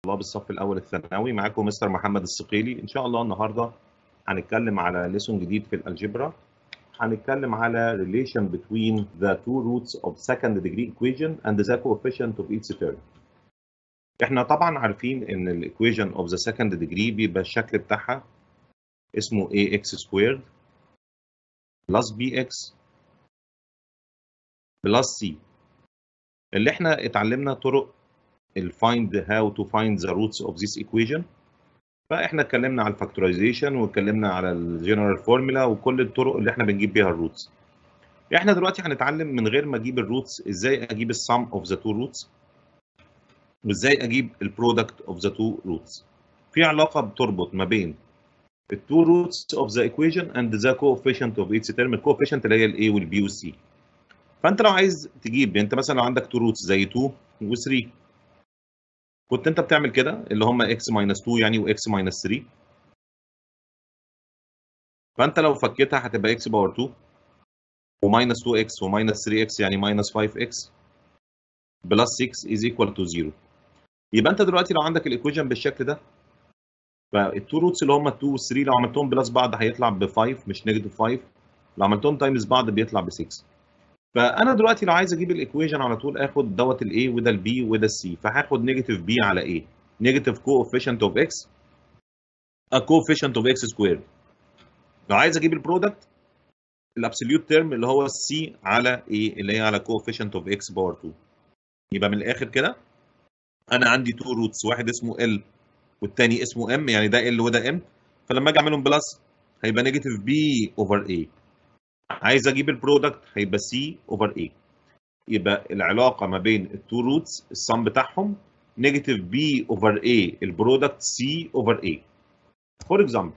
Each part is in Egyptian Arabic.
طلاب الصف الاول الثانوي معاكم مستر محمد السقيلي ان شاء الله النهارده هنتكلم على ليسون جديد في الالجبرا هنتكلم على relation between the two roots of second degree equation and the coefficient of each term احنا طبعا عارفين ان الايكويشن of the second degree بيبقى الشكل بتاعها اسمه ax squared plus bx plus c اللي احنا اتعلمنا طرق ال find how to find the roots of this equation فاحنا اتكلمنا على الفاكتورايزيشن واتكلمنا على الجنرال فورمولا وكل الطرق اللي احنا بنجيب بيها الروتس احنا دلوقتي هنتعلم من غير ما اجيب الروتس ازاي اجيب السم اوف ذا تو روتس وازاي اجيب البرودكت اوف ذا تو روتس في علاقه بتربط ما بين التو روتس اوف ذا ايكويشن اند ذا coefficient اوف each term الكوفيشنت اللي هي الاي والبي والسي فانت لو عايز تجيب انت مثلا لو عندك تو روتس زي 2 و3 كنت انت بتعمل كده اللي هم x ماينس 2 يعني وx ماينس 3 فانت لو فكيتها هتبقى x باور 2 وماينس 2x وماينس 3x يعني ماينس 5x بلس 6 is equal to 0 يبقى انت دلوقتي لو عندك الايكويشن بالشكل ده فالتو روتس اللي هم 2 و 3 لو عملتهم بلس بعض هيطلع ب 5 مش نيجاتيف 5 لو عملتهم تايمز بعض بيطلع ب 6 فانا دلوقتي لو عايز اجيب الايكويشن على طول اخد دوت الاي وده البي وده السي فهاخد نيجاتيف بي على ايه نيجاتيف كوفيشنت اوف اكس ا كوفيشنت اوف اكس سكوير لو عايز اجيب البرودكت الابسوليوت تيرم اللي هو السي على ايه اللي هي على كوفيشنت اوف اكس باور 2 يبقى من الاخر كده انا عندي تو روتس واحد اسمه ال والتاني اسمه ام يعني ده ال وده ام فلما اجي اعملهم بلس هيبقى نيجاتيف بي اوفر اي عايز اجيب البرودكت هيبقى سي اوفر اي يبقى العلاقه ما بين التو روتس السم بتاعهم نيجاتيف بي اوفر اي البرودكت سي اوفر اي فور اكزامبل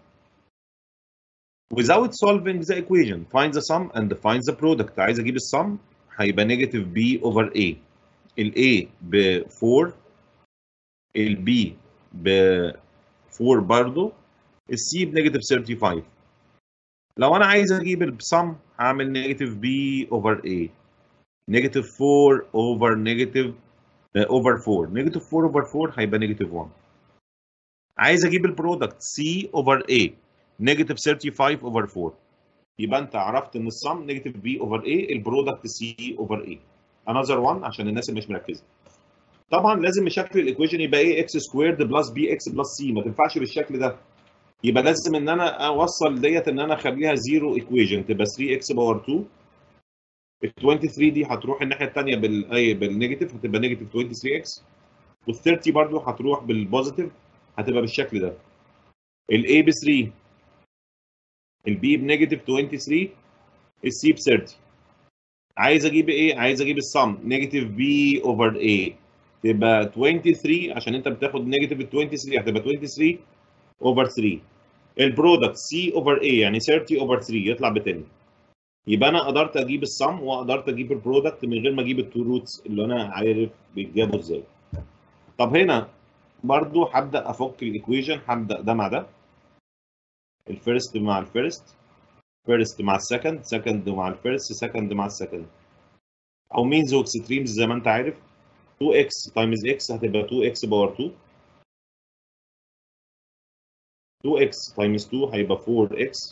without solving the equation find the sum and find the product عايز اجيب السم هيبقى نيجاتيف بي اوفر اي الاي ب 4 البي ب 4 برضه السي بنيجاتيف 35 لو انا عايز اجيب السم هعمل نيجاتيف بي اوفر اي نيجاتيف 4 اوفر نيجاتيف اوفر 4 نيجاتيف 4 اوفر 4 هيبقى نيجاتيف 1 عايز اجيب البرودكت سي اوفر اي نيجاتيف 35 اوفر 4 يبقى انت عرفت ان السم نيجاتيف بي اوفر اي البرودكت سي اوفر اي انذر 1 عشان الناس اللي مش مركزه طبعا لازم شكل الايكويشن يبقى ايه اكس سكويرد بلس بي اكس بلس سي ما تنفعش بالشكل ده يبقى لازم ان انا اوصل ديت ان انا اخليها زيرو ايكويشن تبقى 3 اكس باور 2 ال 23 دي هتروح الناحيه الثانيه بال اي بالنيجاتيف هتبقى نيجاتيف 23 اكس وال 30 برضو هتروح بالبوزيتيف هتبقى بالشكل ده الاي ب 3 البي بنيجاتيف 23 السي ب 30 عايز اجيب ايه؟ عايز اجيب السم نيجاتيف بي اوفر اي تبقى 23 عشان انت بتاخد نيجاتيف 23 هتبقى 23 اوفر 3 البرودكت سي اوفر اي يعني 30 اوفر 3 يطلع ب 10 يبقى انا قدرت اجيب السم وقدرت اجيب البرودكت من غير ما اجيب التو روتس اللي انا عارف بيتجابوا ازاي طب هنا برضو هبدا افك الايكويشن هبدا ده مع ده الفيرست مع الفيرست فيرست مع السكند سكند مع الفيرست سكند مع السكند او مينز واكستريمز زي ما انت عارف 2x تايمز x هتبقى 2x باور 2 2x times 2 هيبقى 4x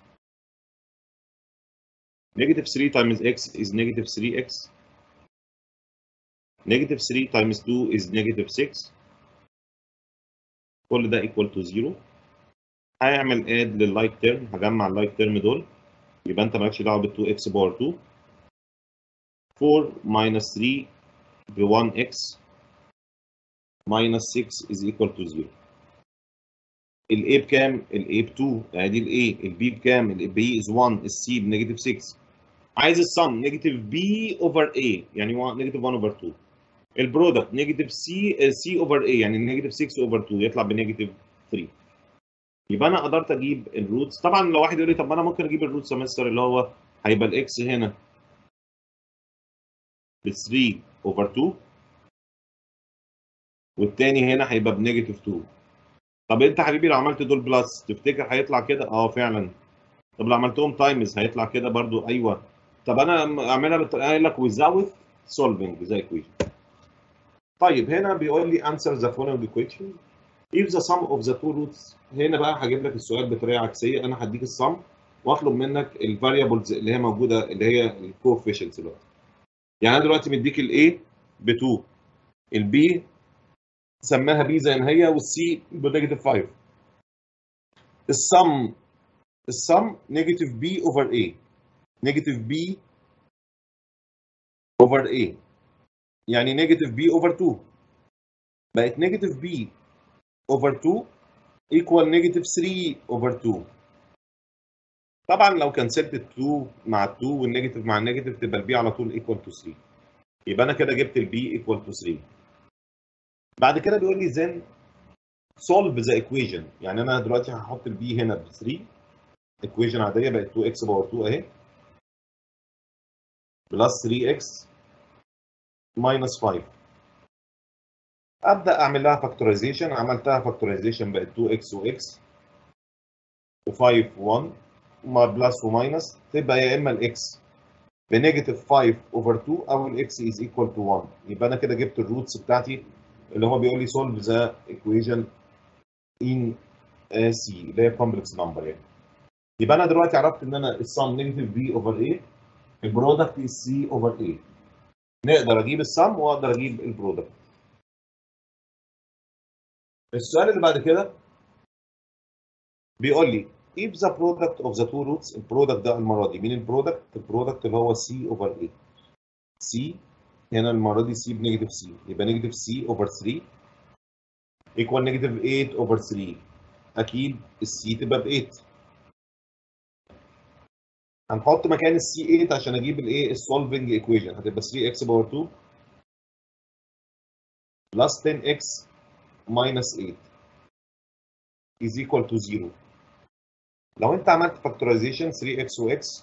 negative 3 times x is negative 3x negative 3 times 2 is negative 6 كل ده equal to 0 هيعمل add لللايك تيرم هجمع اللايك تيرم دول يبقى انت مالكش دعوه بال 2x باور 2 4 minus 3 ب 1x minus 6 is equal to 0 الاي بكام؟ الاي ب 2 يعني دي الاي البي بكام؟ البي از 1 السي بنيجاتيف 6 عايز السم نيجاتيف بي اوفر اي يعني نيجاتيف 1 اوفر 2 البرودكت نيجاتيف سي سي اوفر اي يعني نيجاتيف 6 اوفر 2 يطلع بنيجاتيف 3 يبقى انا قدرت اجيب الروتس طبعا لو واحد يقول لي طب انا ممكن اجيب الروتس يا مستر اللي هو هيبقى الاكس هنا ب 3 اوفر 2 والتاني هنا هيبقى بنيجاتيف 2 طب انت حبيبي لو عملت دول بلس تفتكر هيطلع كده اه فعلا طب لو عملتهم تايمز هيطلع كده برضو ايوه طب انا اعملها بالطريقه قايل لك without solving the equation طيب هنا بيقول لي answer the following question if the sum of the two roots هنا بقى هجيب لك السؤال بطريقه عكسيه انا هديك السم واطلب منك الفاريبلز اللي هي موجوده اللي هي الكوفيشنتس دلوقتي يعني انا دلوقتي مديك الاي ب 2 البي سماها بي زي ما هي والسي بنيجاتيف 5 السم السم نيجاتيف بي اوفر اي نيجاتيف بي اوفر اي يعني نيجاتيف بي اوفر 2 بقت نيجاتيف بي اوفر 2 ايكوال نيجاتيف 3 اوفر 2 طبعا لو كنسلت ال 2 مع ال 2 والنيجاتيف مع النيجاتيف تبقى البي على طول ايكوال تو 3 يبقى انا كده جبت البي ايكوال تو 3 بعد كده بيقول لي then solve the equation يعني انا دلوقتي هحط البي هنا ب 3 equation عاديه بقت 2 x باور 2 اهي بلس 3 x minus 5 ابدا اعمل لها فاكتورايزيشن عملتها فاكتورايزيشن بقت 2 x و x و5 1 مع بلس وماينس تبقى يا اما الاكس بنيجاتيف 5 اوفر 2 او الاكس از ايكوال تو 1 يبقى انا كده جبت الروتس بتاعتي اللي هو بيقول لي سولف ذا ايكويشن ان سي اللي هي كومبلكس نمبر يعني يبقى انا دلوقتي عرفت ان انا السم نيجاتيف بي اوفر ايه البرودكت از سي اوفر ايه نقدر اجيب السم واقدر اجيب البرودكت السؤال اللي بعد كده بيقول لي if the product of the two roots البرودكت ده المره دي مين البرودكت؟ البرودكت اللي هو c over a c هنا المره دي c بنيجاتيف c يبقى نيجاتيف c over 3 equal نيجاتيف 8 over 3 اكيد السي تبقى ب 8 هنحط مكان السي 8 عشان اجيب الايه السولفنج ايكويشن هتبقى 3 x باور 2 plus 10x minus 8 is equal to 0 لو انت عملت فاكتورايزيشن 3x و x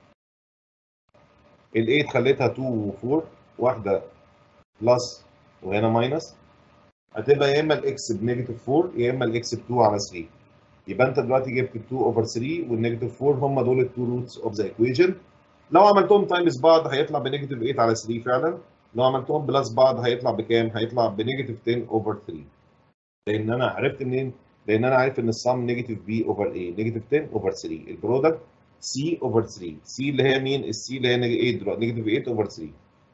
ال 8 خليتها 2 و 4 واحده بلس وهنا ماينس هتبقى يا اما الاكس بنيجاتيف 4 يا اما الاكس ب 2 على 3 يبقى انت دلوقتي جبت 2 اوفر 3 والنيجاتيف 4 هم دول التو روتس اوف ذا ايكويشن لو عملتهم تايمز بعض هيطلع بنيجاتيف 8 على 3 فعلا لو عملتهم بلس بعض هيطلع بكام؟ هيطلع بنيجاتيف 10 اوفر 3 لان انا عرفت منين؟ لان انا عارف ان السم نيجاتيف بي اوفر اي نيجاتيف 10 اوفر 3 البرودكت سي اوفر 3 سي اللي هي مين؟ السي اللي هي 8 دلوقتي نيجاتيف 8 اوفر 3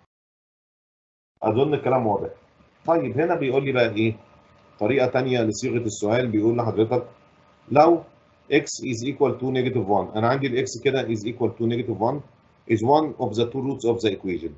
اظن الكلام واضح طيب هنا بيقول لي بقى ايه؟ طريقه ثانيه لصيغه السؤال بيقول لحضرتك لو x is equal to negative 1 انا عندي الاكس كده is equal to negative 1 is one of the two roots of the equation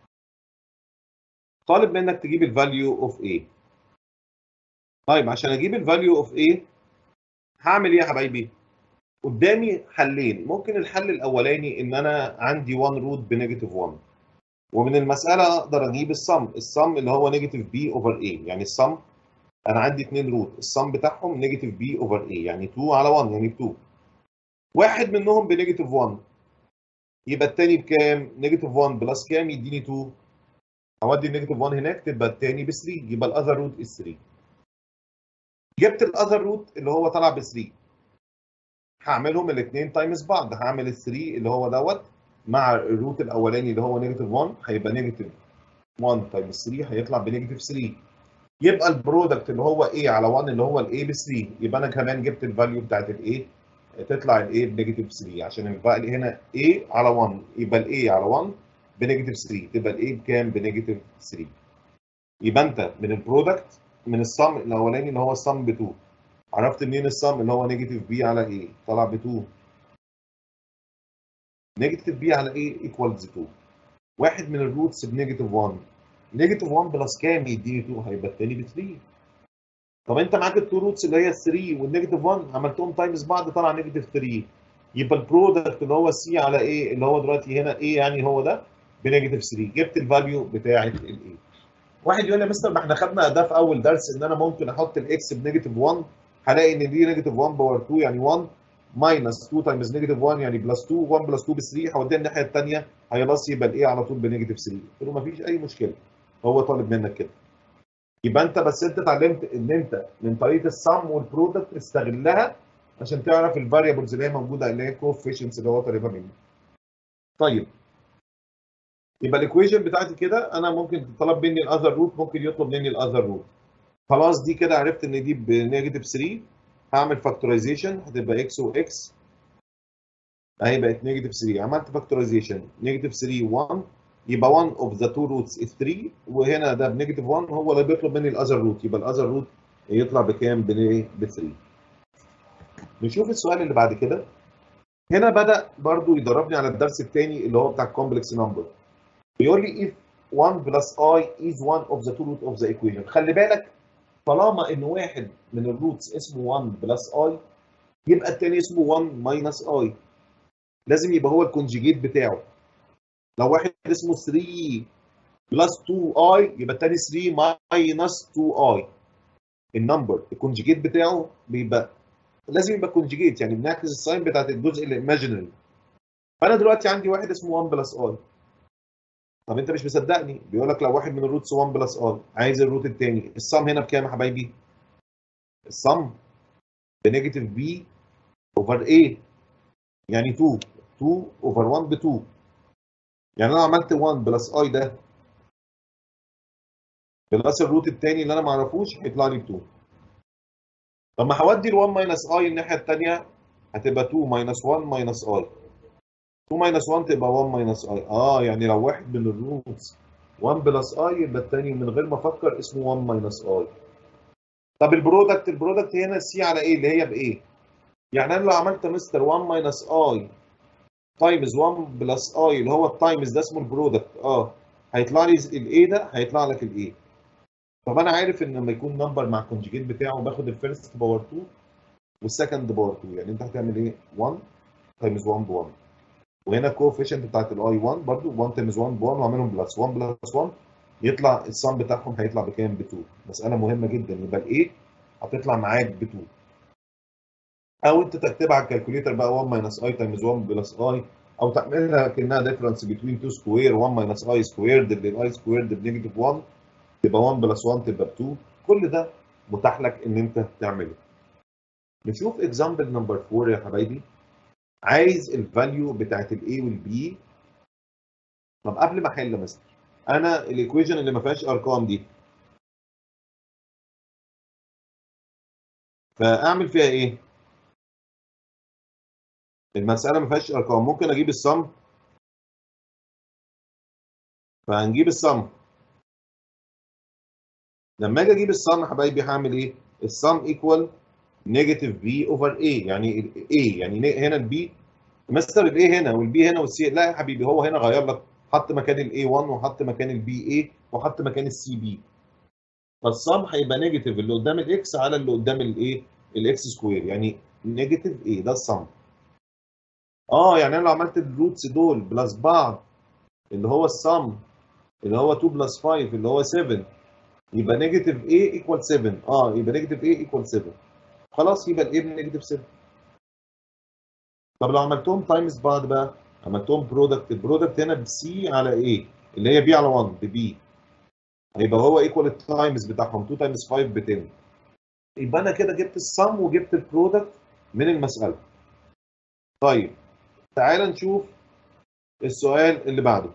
طالب منك تجيب الفاليو اوف a طيب عشان اجيب الفاليو اوف a هعمل ايه يا حبايبي قدامي حلين ممكن الحل الاولاني ان انا عندي 1 روت بنيجاتيف 1 ومن المساله اقدر اجيب السم السم اللي هو نيجاتيف b اوفر a يعني السم انا عندي اثنين روت السم بتاعهم نيجاتيف بي اوفر اي يعني 2 على 1 يعني 2 واحد منهم بنيجاتيف 1 يبقى الثاني بكام؟ نيجاتيف 1 بلس كام يديني 2 اودي النيجاتيف 1 هناك تبقى الثاني ب 3 يبقى الاذر روت از 3 جبت الاذر روت اللي هو طلع ب 3 هعملهم الاثنين تايمز بعض هعمل ال 3 اللي هو دوت مع الروت الاولاني اللي هو نيجاتيف 1 هيبقى نيجاتيف 1 تايمز 3 هيطلع بنيجاتيف 3 يبقى البرودكت اللي هو A على 1 اللي هو الاي ب 3 يبقى انا كمان جبت الفاليو بتاعت الاي تطلع الاي بنيجاتيف 3 عشان الفاليو هنا A على 1 يبقى الاي على 1 بنيجاتيف 3 تبقى الاي بكام بنيجاتيف 3 يبقى انت من البرودكت من الصم الاولاني اللي هو الصم ب 2 عرفت منين الصم اللي هو نيجاتيف بي على ايه طلع ب 2 نيجاتيف بي على ايه ايكوالز 2 واحد من الروتس بنيجاتيف 1 نيجاتيف 1 بلس كام يديني 2 هيبقى الثاني ب 3 طب انت معاك التو روتس اللي هي 3 والنيجاتيف 1 عملتهم تايمز بعض طلع نيجاتيف 3 يبقى البرودكت اللي هو سي على ايه اللي هو دلوقتي هنا ايه يعني هو ده بنيجاتيف 3 جبت الفاليو بتاعه الايه واحد يقول لي يا مستر ما احنا خدنا ده في اول درس ان انا ممكن احط الاكس بنيجاتيف 1 هلاقي ان دي نيجاتيف 1 باور 2 يعني 1 ماينس 2 تايمز نيجاتيف 1 يعني بلس 2 1 بلس 2 ب 3 هوديها الناحيه الثانيه هيبص يبقى الايه على طول بنيجاتيف 3 قلت له ما فيش اي مشكله هو طالب منك كده يبقى انت بس انت اتعلمت ان انت من طريقه السم والبرودكت استغلها عشان تعرف الفاريبلز اللي هي موجوده اللي هي كوفيشنتس اللي هو طالبها منك. طيب يبقى الايكويشن بتاعتي كده انا ممكن تطلب مني الاذر روت ممكن يطلب مني الاذر روت خلاص دي كده عرفت ان دي بنيجاتيف 3 هعمل فاكتورايزيشن هتبقى اكس واكس اهي بقت نيجاتيف 3 عملت فاكتورايزيشن نيجاتيف 3 1 يبقى 1 اوف ذا تو روتس 3 وهنا ده بنيجاتيف 1 هو اللي بيطلب مني الاذر روت يبقى الاذر روت يطلع بكام؟ ب 3 نشوف السؤال اللي بعد كده هنا بدا برضو يدربني على الدرس الثاني اللي هو بتاع الكومبلكس نمبر بيقول لي if 1 plus i is one of the two root of the equation خلي بالك طالما ان واحد من الروتس اسمه 1 بلس i يبقى الثاني اسمه 1 ماينس i لازم يبقى هو الكونجيجيت بتاعه لو واحد اسمه 3 بلس 2i يبقى الثاني 3 ماينس 2i النمبر الكونجيجيت بتاعه بيبقى لازم يبقى كونجيجيت يعني بنعكس الساين بتاعت الجزء الايماجينري فانا دلوقتي عندي واحد اسمه 1 بلس اي طب انت مش مصدقني بيقول لك لو واحد من الروتس 1 بلس اي عايز الروت الثاني الصم هنا بكام يا حبايبي الصم بنيجاتيف بي اوفر ايه يعني 2 2 اوفر 1 ب 2 يعني انا عملت 1 بلس اي ده بلس الروت الثاني اللي انا ما اعرفوش هيطلع لي ب 2 طب ما هودي ال 1 ماينس اي الناحيه الثانيه هتبقى 2 ماينس 1 ماينس اي 2 ماينس 1 تبقى 1 ماينس اي اه يعني لو واحد من الروتس 1 بلس اي يبقى الثاني من غير ما افكر اسمه 1 ماينس اي طب البرودكت البرودكت هنا سي على ايه اللي هي بايه يعني انا لو عملت مستر 1 ماينس اي تايمز 1 بلس اي اللي هو التايمز ده اسمه البرودكت اه هيطلع لي الايه ده هيطلع لك الايه طب انا عارف ان لما يكون نمبر مع الكونجيجيت بتاعه باخد الفيرست باور 2 والسكند باور 2 يعني انت هتعمل ايه 1 تايمز 1 ب 1 وهنا الكوفيشنت بتاعت الاي 1 برضو 1 تايمز 1 ب 1 واعملهم بلس 1 بلس 1 يطلع السم بتاعهم هيطلع بكام ب 2 مساله مهمه جدا يبقى الايه هتطلع معاك ب 2 او انت تكتبها على الكالكوليتر بقى 1 ماينس اي تايمز 1 بلس اي او تعملها كانها ديفرنس بين 2 سكوير 1 ماينس اي سكويرد اللي الاي سكويرد بنيجاتيف 1 تبقى 1 بلس 1 تبقى 2 كل ده متاح لك ان انت تعمله نشوف اكزامبل نمبر 4 يا حبايبي عايز الفاليو بتاعت الاي والبي طب قبل ما احل يا مستر انا الايكويشن اللي ما فيهاش ارقام دي فاعمل فيها ايه المساله ما فيهاش ارقام ممكن اجيب الصم فهنجيب الصم لما اجي اجيب الصم يا حبايبي هعمل ايه الصم ايكوال نيجاتيف بي اوفر اي يعني الاي يعني هنا البي مستر الاي هنا والبي هنا والسي لا يا حبيبي هو هنا غير لك حط مكان الاي 1 وحط مكان البي اي وحط مكان السي بي فالصم هيبقى نيجاتيف اللي قدام الاكس على اللي قدام الايه الاكس سكوير يعني نيجاتيف ايه ده الصم اه يعني انا لو عملت الروتس دول بلس بعض اللي هو الصم اللي هو 2 بلس 5 اللي هو 7 يبقى نيجاتيف a ايكوال 7 اه يبقى نيجاتيف a ايكوال 7 خلاص يبقى الايه بنيجاتيف 7 طب لو عملتهم تايمز بعض بقى عملتهم برودكت البرودكت هنا بسي على ايه اللي هي بي على 1 ببي هيبقى هو ايكوال التايمز بتاعهم 2 تايمز 5 ب 10 يبقى انا كده جبت السم وجبت البرودكت من المساله طيب تعال نشوف السؤال اللي بعده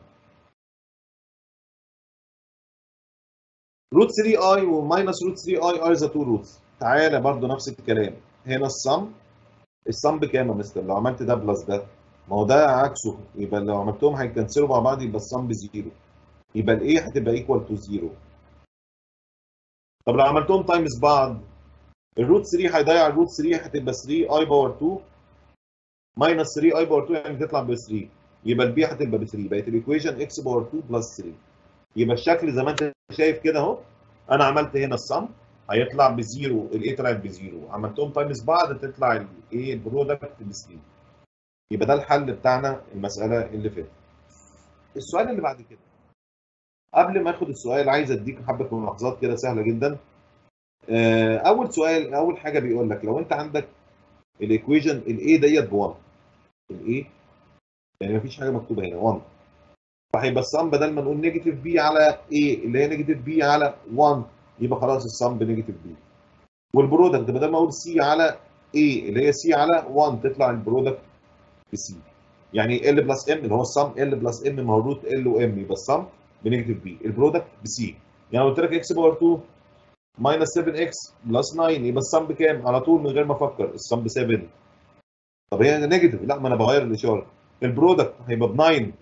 روت 3 اي وماينس روت 3 اي ار ذا تو روتس تعالى برضو نفس الكلام هنا السم السم بكام يا مستر لو عملت ده بلس ده ما هو ده عكسه يبقى لو عملتهم هيكنسلوا مع بعض يبقى السم بزيرو يبقى الايه هتبقى ايكوال تو زيرو طب لو عملتهم تايمز بعض الروت 3 هيضيع الروت 3 هتبقى 3 اي باور 2 ماينس 3 اي باور 2 يعني تطلع ب 3 يبقى البي هتبقى ب 3 بقت الايكويشن اكس باور 2 بلس 3 يبقى الشكل زي ما انت شايف كده اهو انا عملت هنا السم هيطلع بزيرو الايه طلعت بزيرو عملتهم تايمز بعض تطلع الايه البرودكت ب 3 يبقى ده الحل بتاعنا المساله اللي فاتت السؤال اللي بعد كده قبل ما اخد السؤال عايز اديك حبه ملاحظات كده سهله جدا اول سؤال اول حاجه بيقول لك لو انت عندك الايكويشن الاي ديت ب 1 الاي يعني مفيش حاجه مكتوبه هنا 1 فهيبقى السم بدل ما نقول نيجاتيف بي على ايه اللي هي نيجاتيف بي على 1 يبقى خلاص السم بنيجاتيف بي والبرودكت بدل ما اقول سي على ايه اللي هي سي على 1 تطلع البرودكت بسي يعني ال بلس ام اللي هو السم ال بلس ام ما هو روت ال وام يبقى السم بنيجاتيف بي البرودكت بسي يعني قلت لك اكس باور 2 ماينس 7 اكس بلس 9 يبقى السم بكام؟ على طول من غير ما افكر السم ب 7 طب هي نيجاتيف لا ما انا بغير الاشاره البرودكت هيبقى ب 9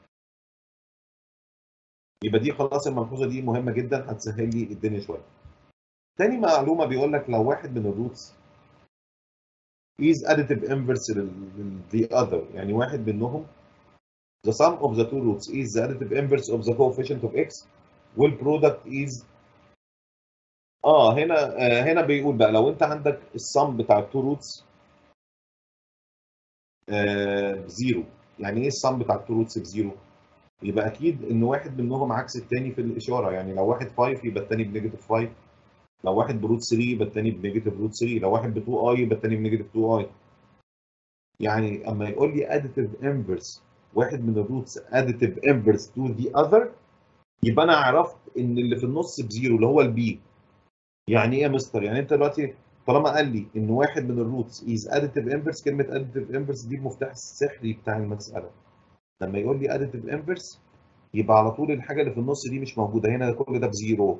يبقى دي خلاص الملحوظه دي مهمه جدا هتسهل لي الدنيا شويه. تاني معلومه بيقول لك لو واحد من الروتس is additive inverse لل the other يعني واحد منهم the sum of the two roots is the additive inverse of the coefficient of x والبرودكت is اه هنا آه هنا بيقول بقى لو انت عندك السم بتاع التو روتس آه بزيرو يعني ايه السم بتاع التو روتس بزيرو؟ يبقى اكيد ان واحد منهم عكس الثاني في الاشاره يعني لو واحد 5 يبقى الثاني بنيجاتيف 5 لو واحد بروت 3 يبقى الثاني بنيجاتيف روت 3 لو واحد ب 2 اي يبقى الثاني بنيجاتيف 2 اي يعني اما يقول لي additive inverse واحد من الروتس additive inverse to the other يبقى انا عرفت ان اللي في النص بزيرو اللي هو البي يعني ايه يا مستر يعني انت دلوقتي طالما قال لي ان واحد من الروتس is additive inverse كلمه additive inverse دي المفتاح السحري بتاع المساله لما يقول لي additive inverse يبقى على طول الحاجه اللي في النص دي مش موجوده هنا كل ده بزيرو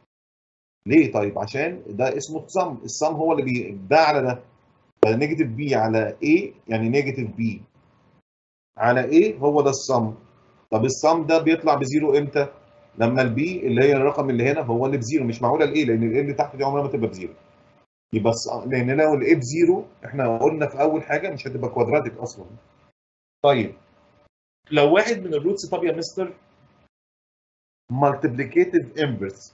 ليه طيب عشان ده اسمه السم السم هو اللي بي ده على ده فنيجاتيف بي على A يعني نيجاتيف بي على A هو ده السم طب السم ده بيطلع بزيرو امتى؟ لما البي اللي هي الرقم اللي هنا هو اللي بزيرو مش معقوله الايه لان الايه اللي تحت دي عمرها ما تبقى بزيرو يبقى لان لو الايه بزيرو احنا قلنا في اول حاجه مش هتبقى كوادراتيك اصلا طيب لو واحد من الروتس طب يا مستر مالتيبليكيتيف انفرس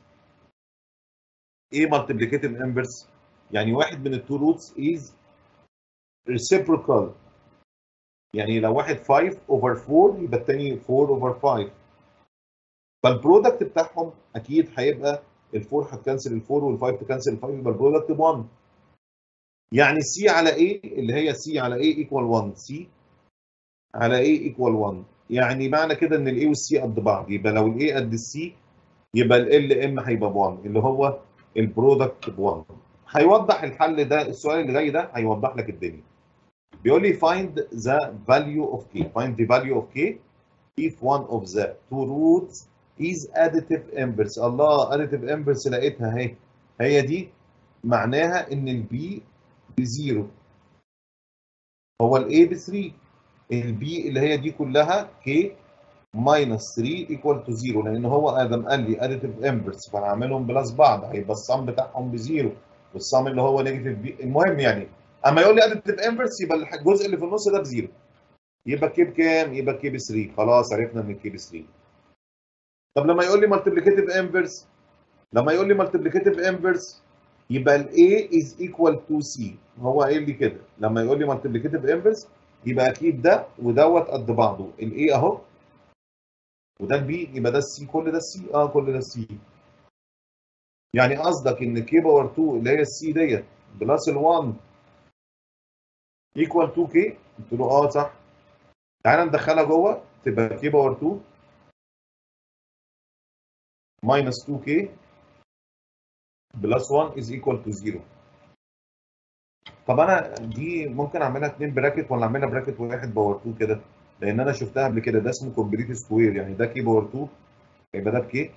ايه مالتيبليكيتيف انفرس يعني واحد من التو روتس از reciprocal يعني لو واحد 5 اوفر 4 يبقى الثاني 4 اوفر 5 فالبرودكت بتاعهم اكيد هيبقى ال4 هتكنسل ال4 وال5 تكنسل ال5 يبقى البرودكت ب 1 يعني سي على ايه اللي هي سي على ايه ايكوال 1 سي على ايه ايكوال 1 يعني معنى كده ان الاي والسي قد بعض يبقى لو الاي قد السي يبقى ال ام هيبقى ب 1 اللي هو البرودكت ب 1 هيوضح الحل ده السؤال اللي جاي ده هيوضح لك الدنيا بيقول لي find the value of k find the value of k if one of the two roots is additive inverse الله additive inverse لقيتها اهي هي دي معناها ان البي بزيرو هو الاي ب 3 البي اللي هي دي كلها كي ماينس 3 ايكوال تو 0 لان هو ادم قال لي اديتيف انفرس فهعملهم بلس بعض هيبقى الصم بتاعهم بزيرو والصم اللي هو نيجاتيف بي المهم يعني اما يقول لي اديتيف انفرس يبقى الجزء اللي في النص ده بزيرو يبقى كي بكام؟ يبقى كي ب 3 خلاص عرفنا ان كي ب 3 طب لما يقول لي مالتيبليكيتيف انفرس لما يقول لي مالتيبليكيتيف انفرس يبقى ال A is equal to C هو قايل لي كده لما يقول لي مالتيبليكيتيف انفرس يبقى اكيد ده ودوت قد بعضه ال A اهو وده البي يبقى ده السي كل ده السي اه كل ده السي يعني قصدك ان كي باور 2 اللي هي السي ديت بلس ال 1 ايكوال 2 كي قلت له اه صح تعالى ندخلها جوه تبقى كي باور 2 minus 2k بلس 1 is equal to 0 طب انا دي ممكن اعملها 2 براكت ولا اعملها براكت واحد باور 2 كده لان انا شفتها قبل كده ده اسمه كومبليت سكوير يعني ده كي باور 2 يبقى ده بكي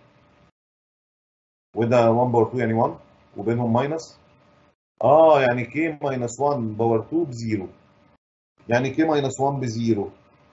وده 1 باور 2 يعني 1 وبينهم ماينس اه يعني كي ماينس 1 باور 2 بزيرو يعني كي ماينس 1 بزيرو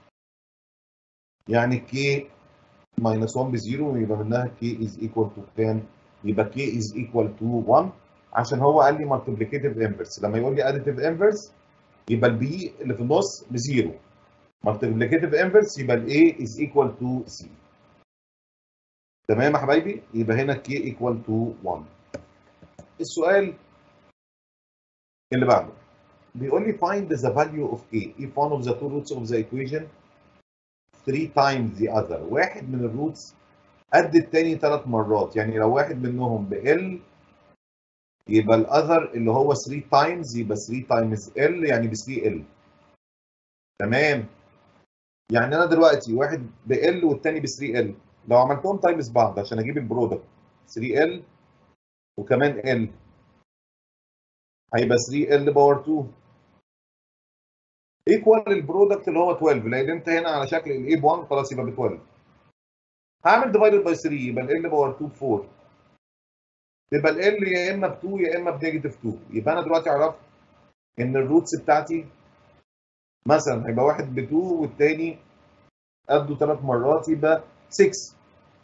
يعني كي ماينس 1 بزيرو يبقى منها كي از ايكوال تو كام؟ يبقى كي از ايكوال تو 1 عشان هو قال لي مالتيبليكيتيف انفرس لما يقول لي اديتيف انفرس يبقى البي اللي في النص بزيرو مالتيبليكيتيف انفرس يبقى الاي از ايكوال تو سي تمام يا حبايبي يبقى هنا كي ايكوال تو 1 السؤال اللي بعده بيقول لي find the value of k if one of the two roots of the equation 3 times the other واحد من الروتس قد التاني ثلاث مرات يعني لو واحد منهم ب L يبقى الاذر اللي هو 3 تايمز يبقى 3 تايمز L يعني ب 3 L تمام يعني انا دلوقتي واحد ب L والتاني ب 3 L لو عملتهم تايمز بعض عشان اجيب البرودكت 3 L وكمان L هيبقى 3 L باور 2 ايكوال البرودكت اللي هو 12 لان انت هنا على شكل الاي ب 1 خلاص يبقى ب 12 هعمل ديفايدد باي 3 يبقى ال باور 2 ب 4 يبقى ال يا اما ب 2 يا اما بنيجاتيف 2 يبقى انا دلوقتي عرفت ان الروتس بتاعتي مثلا هيبقى واحد ب 2 والتاني قده ثلاث مرات يبقى 6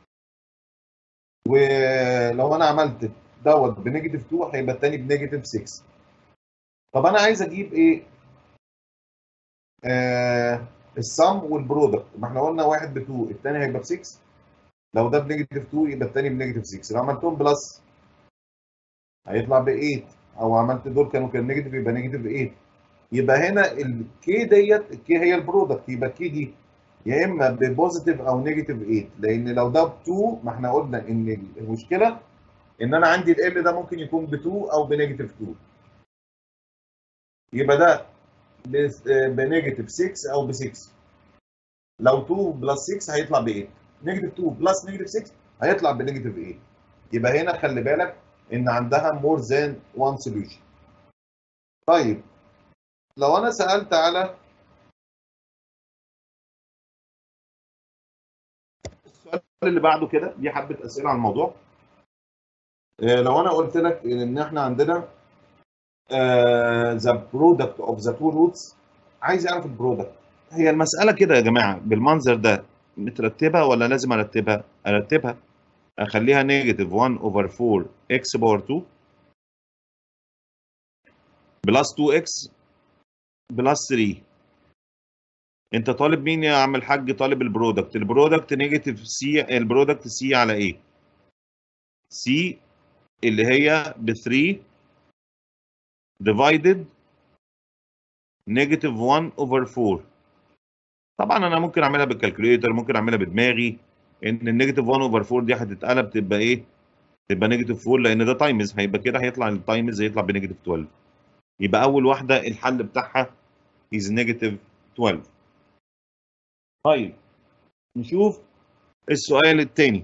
ولو انا عملت دوت بنيجاتيف 2 هيبقى التاني بنيجاتيف 6 طب انا عايز اجيب ايه؟ آه السم والبرودكت ما احنا قلنا واحد ب 2 التاني هيبقى ب 6 لو ده بنيجاتيف 2 يبقى التاني بنيجاتيف 6 لو عملتهم بلس هيطلع ب 8 او عملت دول كانوا كان نيجاتيف يبقى نيجاتيف 8 يبقى هنا الكي ديت الكي هي البرودكت يبقى الكي دي يا اما ببوزيتيف او نيجاتيف 8 لان لو ده ب 2 ما احنا قلنا ان المشكله ان انا عندي ال ده ممكن يكون ب 2 او بنيجاتيف 2 يبقى ده بنيجاتيف 6 او ب 6 لو 2 بلس 6 هيطلع ب 8 نيجاتيف 2 بلس نيجاتيف 6 هيطلع بنيجاتيف 8 يبقى هنا خلي بالك ان عندها مور ذان وان سوليوشن طيب لو انا سالت على السؤال اللي بعده كده دي حبه اسئله على الموضوع لو انا قلت لك ان احنا عندنا ذا برودكت اوف ذا تو روتس عايز اعرف البرودكت هي المساله كده يا جماعه بالمنظر ده مترتبه ولا لازم ارتبها ارتبها اخليها نيجاتيف 1 اوفر 4 اكس باور 2 بلس 2 اكس بلس 3 انت طالب مين يا عم الحاج طالب البرودكت البرودكت نيجاتيف سي البرودكت سي على ايه سي اللي هي ب 3 divided negative 1 over 4 طبعا انا ممكن اعملها بالكالكوليتر ممكن اعملها بدماغي ان النيجاتيف 1 اوفر 4 دي هتتقلب تبقى ايه؟ تبقى نيجاتيف 4 لان ده تايمز هيبقى كده هيطلع التايمز هيطلع بنيجاتيف 12 يبقى اول واحده الحل بتاعها از نيجاتيف 12 طيب نشوف السؤال الثاني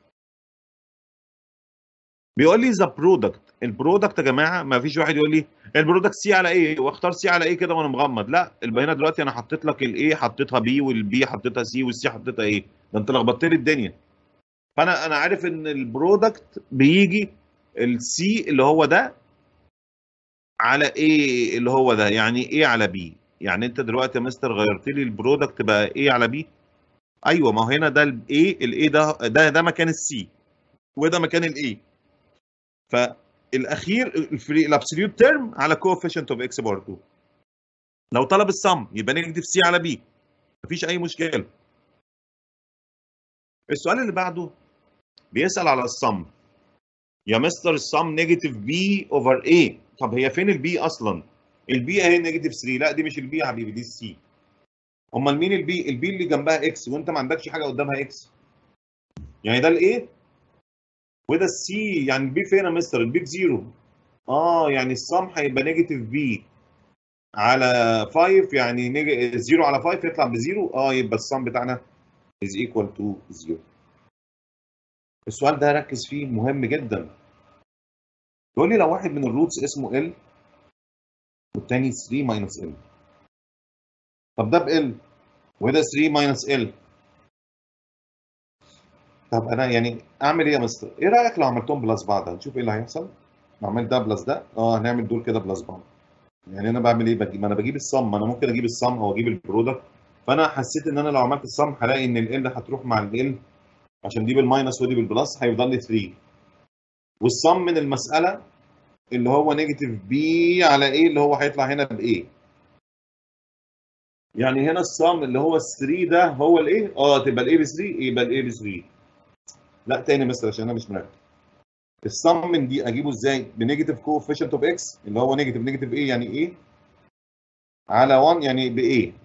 بيقول لي ذا برودكت البرودكت يا جماعه ما فيش واحد يقول لي البرودكت سي على ايه واختار سي على ايه كده وانا مغمض لا يبقى هنا دلوقتي انا حطيت لك الايه حطيتها بي والبي حطيتها سي والسي حطيتها ايه ده انت لخبطت لي الدنيا فانا انا عارف ان البرودكت بيجي السي اللي هو ده على ايه اللي هو ده يعني ايه على بي يعني انت دلوقتي يا مستر غيرت لي البرودكت بقى ايه على بي ايوه ما هو هنا ده الايه الايه ده ده ده مكان السي وده مكان الايه فالاخير الفري الابسوليوت تيرم على كوفيشنت اوف اكس باور 2 لو طلب السم يبقى نيجاتيف سي على بي مفيش اي مشكله السؤال اللي بعده بيسال على السم يا مستر السم نيجاتيف بي اوفر ايه طب هي فين البي اصلا البي اهي نيجاتيف 3 لا دي مش البي يا حبيبي دي السي امال مين البي البي اللي جنبها اكس وانت ما عندكش حاجه قدامها اكس يعني ده الايه وده السي يعني البي فين يا مستر البي بزيرو اه يعني السم هيبقى نيجاتيف بي على 5 يعني نيج... 0 على 5 يطلع بزيرو اه يبقى السم بتاعنا is equal to 0 السؤال ده ركز فيه مهم جدا يقول لي لو واحد من الروتس اسمه L والتاني 3 minus L طب ده ب L وده 3 minus L طب انا يعني اعمل ايه يا مستر؟ ايه رايك لو عملتهم بلس بعض؟ هنشوف ايه اللي هيحصل؟ لو عملت ده بلس ده اه هنعمل دول كده بلس بعض. يعني انا بعمل ايه؟ بجيب ما انا بجيب الصم ما انا ممكن اجيب الصم او اجيب البرودكت فانا حسيت ان انا لو عملت الصم هلاقي ان ال هتروح مع ال عشان دي بالماينس ودي بالبلس هيفضل لي 3 والصم من المساله اللي هو نيجاتيف بي على ايه اللي هو هيطلع هنا بايه يعني هنا الصم اللي هو ال 3 ده هو الايه اه تبقى الايه ب 3 يبقى الايه ب 3 لا تاني مثلا عشان انا مش مركز الصم من دي اجيبه ازاي بنيجاتيف كوفيشنت اوف اكس اللي هو نيجاتيف نيجاتيف ايه يعني ايه على 1 يعني بايه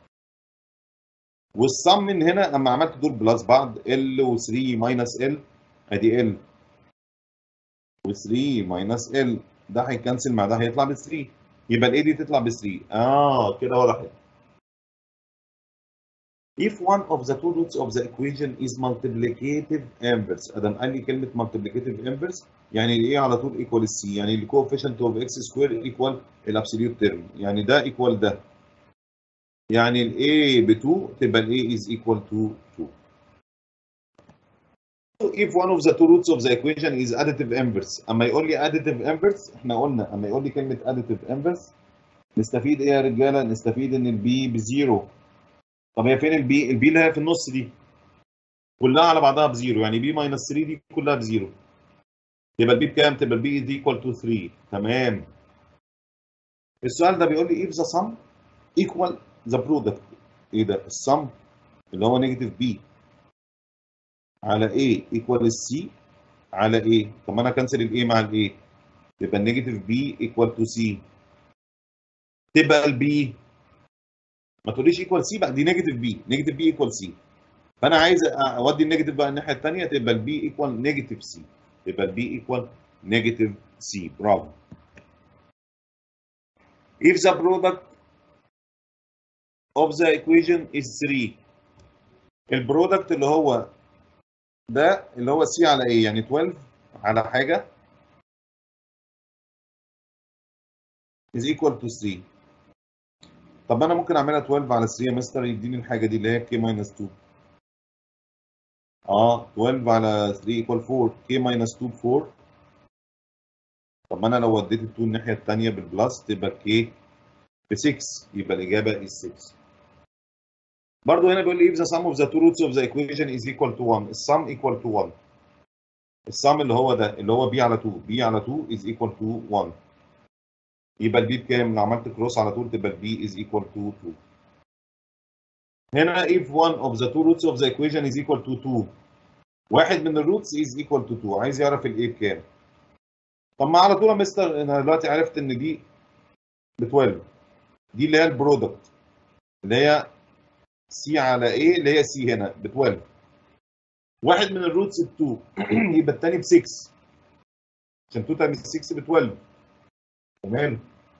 والصم من هنا لما عملت دول بلس بعض ال و3 ماينس ال ادي ال و3 ماينس ال ده هيكنسل مع ده هيطلع ب 3 يبقى الايه دي تطلع ب 3 اه كده وضحت If one of the two roots of the equation is multiplicative inverse ادم قال لي كلمه multiplicative inverse يعني الايه على طول equal السي يعني الكوفيشنت اوف اكس سكوير equal الابسوليوت تيرم يعني ده equal ده يعني ال A ب 2 تبقى ال A is equal to 2 if one of the two roots of the equation is additive inverse اما يقول لي additive inverse احنا قلنا اما يقول لي كلمه additive inverse نستفيد ايه يا رجاله نستفيد ان البي بزيرو طب هي فين البي البي اللي هي في النص دي كلها على بعضها بزيرو يعني بي ماينس 3 دي كلها بزيرو يبقى البي بكام تبقى البي از ايكوال تو 3 تمام السؤال ده بيقول لي if the sum equal the product ايه ده السم اللي هو نيجاتيف بي على A equal C على A طب ما انا كنسل ال A مع ال A يبقى النيجاتيف B equal to C تبقى ال B ما تقوليش equal C بقى دي نيجاتيف B نيجاتيف B equal C فانا عايز اودي النيجاتيف بقى الناحيه الثانيه تبقى ال B equal نيجاتيف C يبقى ال B equal نيجاتيف C برافو if the product of the equation is 3 البرودكت اللي هو ده اللي هو سي على ايه يعني 12 على حاجه is equal to 3 طب انا ممكن اعملها 12 على 3 يا مستر يديني الحاجه دي اللي هي k minus 2 اه 12 على 3 equal 4 k minus 2 ب 4 طب ما انا لو وديت ال 2 الناحيه الثانيه بالبلس تبقى k ب 6 يبقى الاجابه is 6 برضه هنا بيقول لي if the sum of the two roots of the equation is equal to 1 السم equal to 1 السم اللي هو ده اللي هو b على 2 b على 2 is equal to 1 يبقى البي بكام؟ لو عملت كروس على طول تبقى البي is equal to 2 هنا if one of the two roots of the equation is equal to 2 واحد من الروتس is equal to 2 عايز يعرف الايه بكام طب ما على طول يا مستر انا دلوقتي عرفت ان دي ب 12 دي اللي هي البرودكت اللي هي سي على ايه اللي هي سي هنا ب 12 واحد من الروتس ب 2 يبقى الثاني ب 6 عشان 2 تايمز 6 ب 12 تمام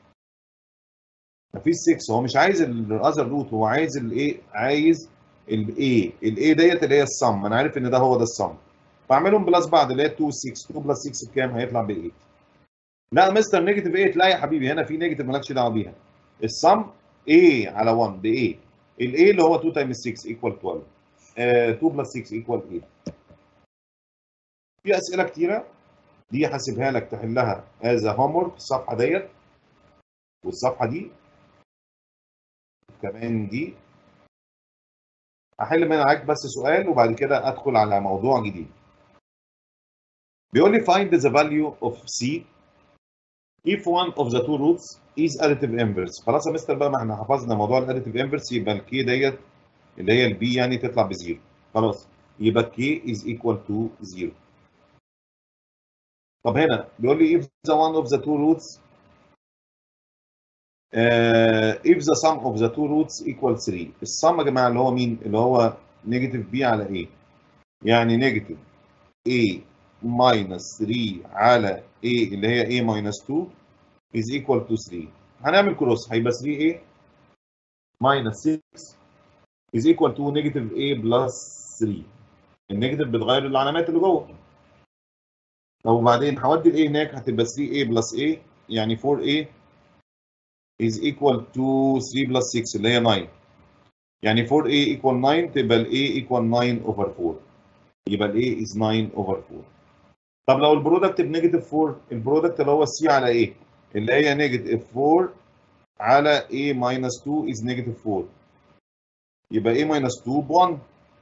مفيش 6 هو مش عايز الاذر روت هو عايز الايه عايز الايه الايه ديت اللي هي السم انا عارف ان ده هو ده السم فاعملهم بلس بعض اللي هي 2 6 2 بلس 6 بكام هيطلع ب 8 لا مستر نيجاتيف 8 لا يا حبيبي هنا في نيجاتيف مالكش دعوه بيها السم A على 1 ب A ال A اللي هو 2 تايمز 6 ايكوال 12 آه 2 بلس 6 ايكوال 8 في اسئله كتيره دي هسيبها لك تحلها از هوم ورك الصفحه ديت والصفحه دي كمان دي هحل معاك بس سؤال وبعد كده ادخل على موضوع جديد بيقول لي find the value of c if one of the two roots is additive inverse خلاص يا مستر بقى ما احنا حفظنا موضوع الاديتيف انفرس يبقى الكي ديت اللي هي البي يعني تطلع بزيرو خلاص يبقى k is equal to 0 طب هنا بيقول لي if the one of the two roots uh, if the sum of the two roots equal 3 السم يا جماعه اللي هو مين اللي هو نيجاتيف b على a يعني نيجاتيف a minus 3 على a اللي هي a minus 2 is equal to 3 هنعمل كروس هيبقى 3a minus 6 is equal to negative a plus 3 النيجاتيف بتغير العلامات اللي جوه طب وبعدين هودي الايه هناك هتبقى 3a plus a يعني 4a is equal to 3 plus 6 اللي هي 9 يعني 4a equal 9 تبقى ال a equal 9 over 4 يبقى ال a is 9 over 4 طب لو البرودكت بنيجاتيف 4 البرودكت اللي هو c على a اللي هي نيجاتيف 4 على a minus 2 is negative 4 يبقى a minus 2 ب 1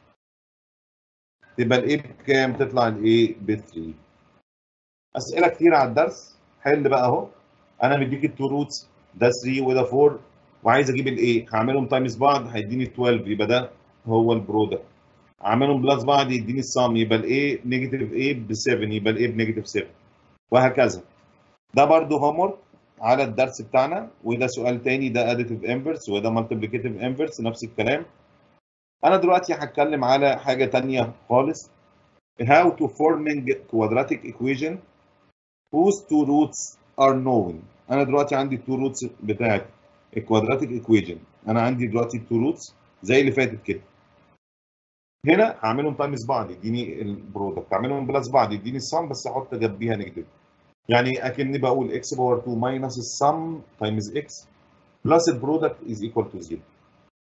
تبقى ال a بكام؟ تطلع ال a ب 3 اسئله كتير على الدرس حل بقى اهو انا مديك التو روتس ده 3 وده 4 وعايز اجيب الايه هعملهم تايمز بعض هيديني 12 يبقى ده هو البرودكت اعملهم بلس بعض يديني السم يبقى الايه نيجاتيف ايه ب 7 يبقى الايه بنيجاتيف 7 وهكذا ده برضو هومورك على الدرس بتاعنا وده سؤال تاني ده اديتيف انفرس وده مالتيبليكيتيف انفرس نفس الكلام انا دلوقتي هتكلم على حاجه تانية خالص how to forming quadratic equation whose two roots are known انا دلوقتي عندي التو روتس بتاعت الكوادراتيك ايكويجن انا عندي دلوقتي التو روتس زي اللي فاتت كده هنا هعملهم تايمز بعض يديني البرودكت هعملهم بلس بعض يديني السم بس احط جنبيها نيجاتيف يعني اكني بقول اكس باور 2 ماينس السم تايمز اكس بلس البرودكت از ايكوال تو 0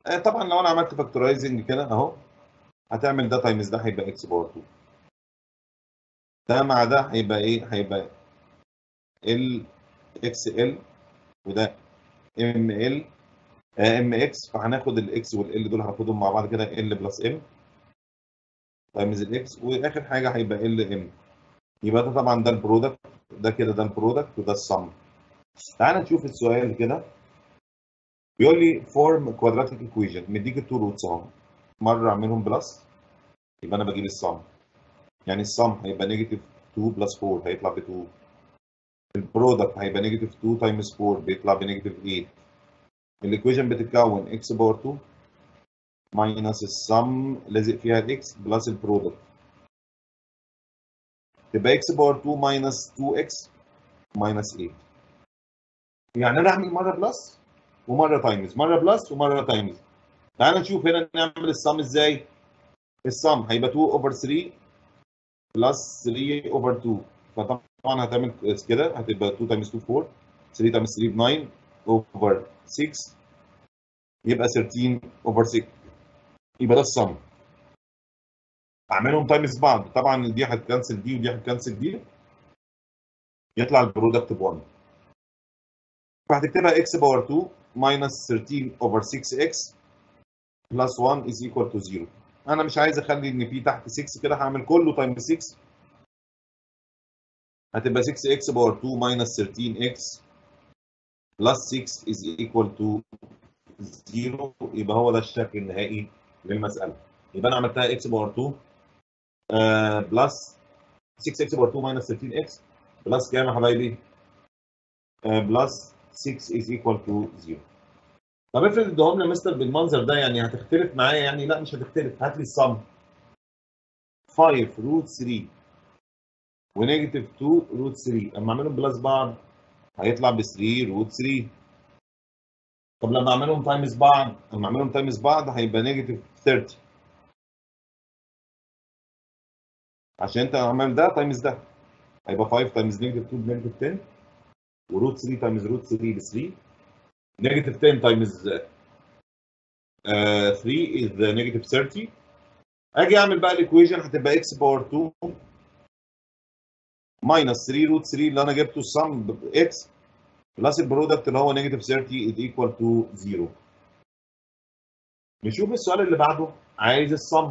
آه، طبعا لو انا عملت فاكتورايزنج كده اهو هتعمل ده تايمز ده هيبقى اكس باور 2 ده مع ده هيبقى ايه هيبقى ال اكس ال وده ام ال ام اكس فهناخد الاكس والال دول هناخدهم مع بعض كده ال بلس ام تايمز الاكس واخر حاجه هيبقى ال ام يبقى ده طبعا ده البرودكت ده كده ده البرودكت وده السم تعال نشوف السؤال كده بيقول لي فورم كوادراتيك ايكويشن مديك التو روتس اهو مره اعملهم بلس يبقى انا بجيب السم يعني السم هيبقى نيجاتيف 2 بلس 4 هيطلع ب 2 البرودكت هيبقى نيجاتيف 2 تايمز 4 بيطلع بنيجاتيف 8 الايكويشن بتتكون اكس باور 2 ماينس السم لازق فيها الاكس بلس البرودكت تبقى اكس باور 2 ماينس 2 اكس ماينس 8 يعني انا اعمل مره بلس ومره تايمز مره بلس ومره تايمز تعال نشوف هنا نعمل السم ازاي السم هيبقى 2 اوفر 3 بلس 3 اوفر 2 فطبعا هتعمل كده هتبقى 2 تايمز 2 4 3 تايمز 3 ب 9 اوفر 6 يبقى 13 اوفر 6 يبقى ده السم اعملهم تايمز بعض طبعا دي هتكنسل دي ودي هتكنسل دي يطلع البرودكت ب 1 فهتكتبها اكس باور 2 ماينس 13 اوفر 6 اكس بلس 1 از ايكوال تو 0 انا مش عايز اخلي ان في تحت 6 كده هعمل كله تايمز 6 هتبقى 6 اكس باور 2 ماينس 13 اكس بلس 6 از ايكوال تو 0 يبقى هو ده الشكل النهائي للمساله يبقى انا عملتها اكس باور 2 آه بلس 6 اكس باور 2 ماينس 13 اكس بلس كام يا حبايبي؟ آه بلس 6 is equal to 0 طب افرض ادهم لي مستر بالمنظر ده يعني هتختلف معايا يعني لا مش هتختلف هات لي السم 5 روت 3 ونيجاتيف 2 روت 3 اما اعملهم بلس بعض هيطلع ب 3 روت 3 طب لما اعملهم تايمز بعض لما اعملهم تايمز بعض هيبقى نيجاتيف 30 عشان انت عمل ده تايمز ده هيبقى 5 تايمز نيجاتيف 2 بنيجاتيف 10 وروت 3 تايمز روت 3 ب 3 نيجاتيف 10 تايمز 3 از نيجاتيف 30 اجي اعمل بقى الايكويشن هتبقى اكس باور 2 ماينس 3 روت 3 اللي انا جبته السم اكس بلس البرودكت اللي هو نيجاتيف 30 از ايكوال تو 0 نشوف السؤال اللي بعده عايز السم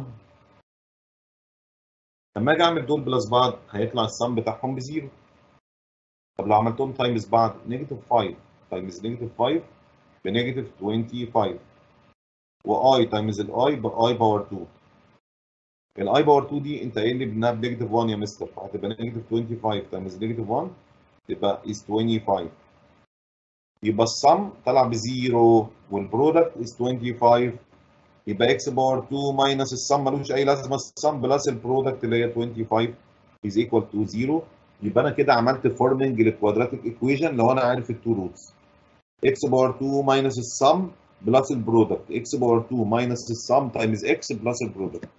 لما اجي اعمل دول بلس بعض هيطلع السم بتاعهم بزيرو طب لو عملتهم تايمز بعض نيجاتيف 5 تايمز نيجاتيف 5 بنيجاتيف 25 واي تايمز الاي باي باور 2 الاي باور 2 دي انت قايل لي انها بنيجاتيف 1 يا مستر فهتبقى نيجاتيف 25 تايمز نيجاتيف 1 تبقى از 25 يبقى السم طلع بزيرو والبرودكت از 25 يبقى اكس باور 2 ماينس السم ملوش اي لازمه السم بلس البرودكت اللي هي 25 از ايكوال تو 0 يبقى انا كده عملت فورمنج للكوادراتيك ايكويشن لو انا عارف التو روتس اكس باور 2 ماينس السم بلس البرودكت اكس باور 2 ماينس السم تايمز اكس بلس البرودكت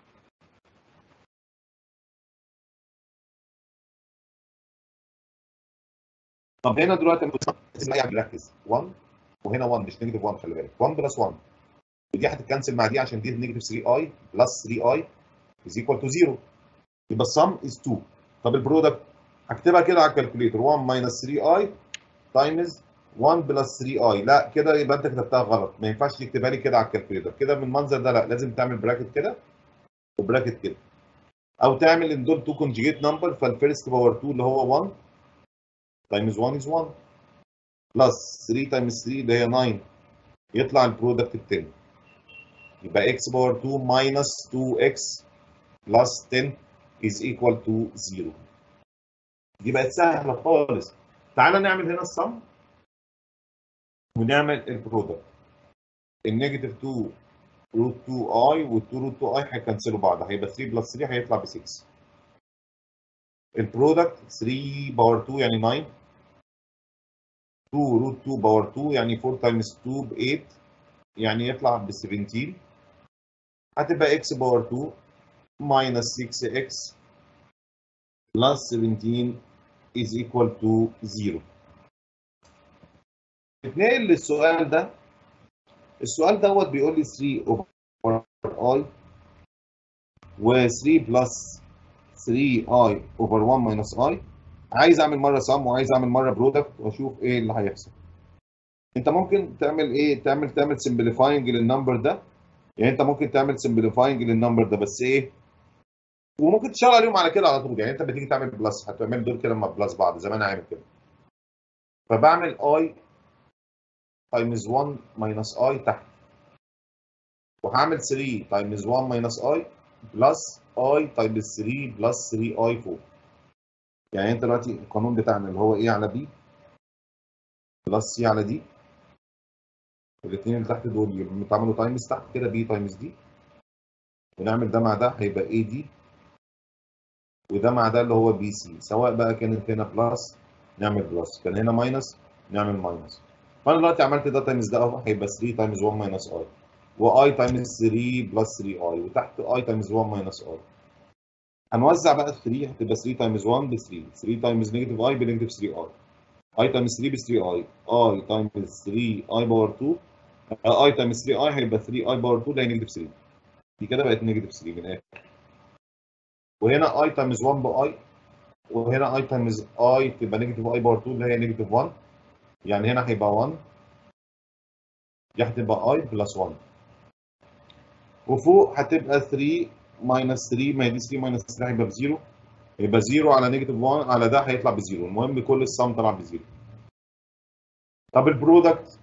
طب هنا دلوقتي لازم يعني نركز 1 وهنا 1 مش نيجاتيف 1 خلي بالك 1 بلس 1 ودي هتتكنسل مع دي عشان دي نيجاتيف 3 اي بلس 3 اي از ايكوال تو 0 يبقى السم از 2 طب البرودكت هكتبها كده على الكالكوليتر 1 ماينس 3 اي تايمز 1 بلس 3 اي لا كده يبقى انت كتبتها غلط ما ينفعش تكتبها لي كده على الكالكوليتر كده من المنظر ده لا لازم تعمل براكت كده وبراكت كده او تعمل ان دول 2 كونجيجيت نمبر فالفيرست باور 2 اللي هو 1 تايمز 1 از 1 بلس 3 تايمز 3 اللي هي 9 يطلع البرودكت ب 10 يبقى x باور 2 ماينس 2x بلس 10 is equal to 0 دي بقت سهله خالص تعالى نعمل هنا السم ونعمل البرودكت النيجاتيف 2 روت 2 اي وال2 روت 2 اي هيكنسلوا بعض هيبقى 3 بلس 3 هيطلع ب 6 البرودكت 3 باور 2 يعني 9 2 روت 2 باور 2 يعني 4 تايمز 2 ب 8 يعني يطلع ب 17 هتبقى x باور 2 minus 6x plus 17 is equal to 0 اتنقل للسؤال ده السؤال دوت بيقول لي 3 اوفر اي و 3 بلس 3 اي اوفر 1 ماينس اي عايز اعمل مره سم وعايز اعمل مره برودكت واشوف ايه اللي هيحصل انت ممكن تعمل ايه تعمل تعمل سمبليفاينج للنمبر ده يعني انت ممكن تعمل سمبليفاينج للنمبر ده بس ايه وممكن تشتغل عليهم على كده على طول يعني انت بتيجي تعمل بلس هتعمل دول كده مع بلس بعض زي ما انا عامل كده فبعمل اي تايمز 1 ماينس اي تحت وهعمل 3 تايمز 1 ماينس اي بلس اي تايمز 3 بلس 3 اي فوق يعني انت دلوقتي القانون بتاعنا اللي هو ايه على بي بلس سي على دي الاثنين اللي تحت دول بيتعملوا تايمز تحت كده بي تايمز دي ونعمل ده مع ده هيبقى اي دي وده مع ده اللي هو بي سي سواء بقى كانت هنا بلس نعمل بلس كان هنا ماينس نعمل ماينس فانا دلوقتي عملت ده تايمز ده اهو هيبقى 3 تايمز 1 ماينس اي واي تايمز 3 بلس 3 اي وتحت اي تايمز 1 ماينس اي هنوزع بقى 3 هتبقى 3 تايمز 1 ب 3 3 تايمز نيجاتيف اي بنيجاتيف 3 اي اي تايمز 3 ب 3 اي اي تايمز 3 اي باور 2 اي تايمز 3 اي هيبقى 3 اي باور 2 اللي هي نيجاتيف 3 دي كده بقت نيجاتيف 3 من الاخر وهنا اي تايمز 1 باي وهنا اي تايمز اي تبقى نيجاتيف اي باور 2 اللي هي نيجاتيف 1 يعني هنا هيبقى 1 دي هتبقى اي بلس 1 وفوق هتبقى 3 ماينس 3 ما هي دي 3 ماينس 3 هيبقى بزيرو يبقى 0 على نيجاتيف 1 على ده هيطلع بزيرو المهم كل السم طلع بزيرو طب البرودكت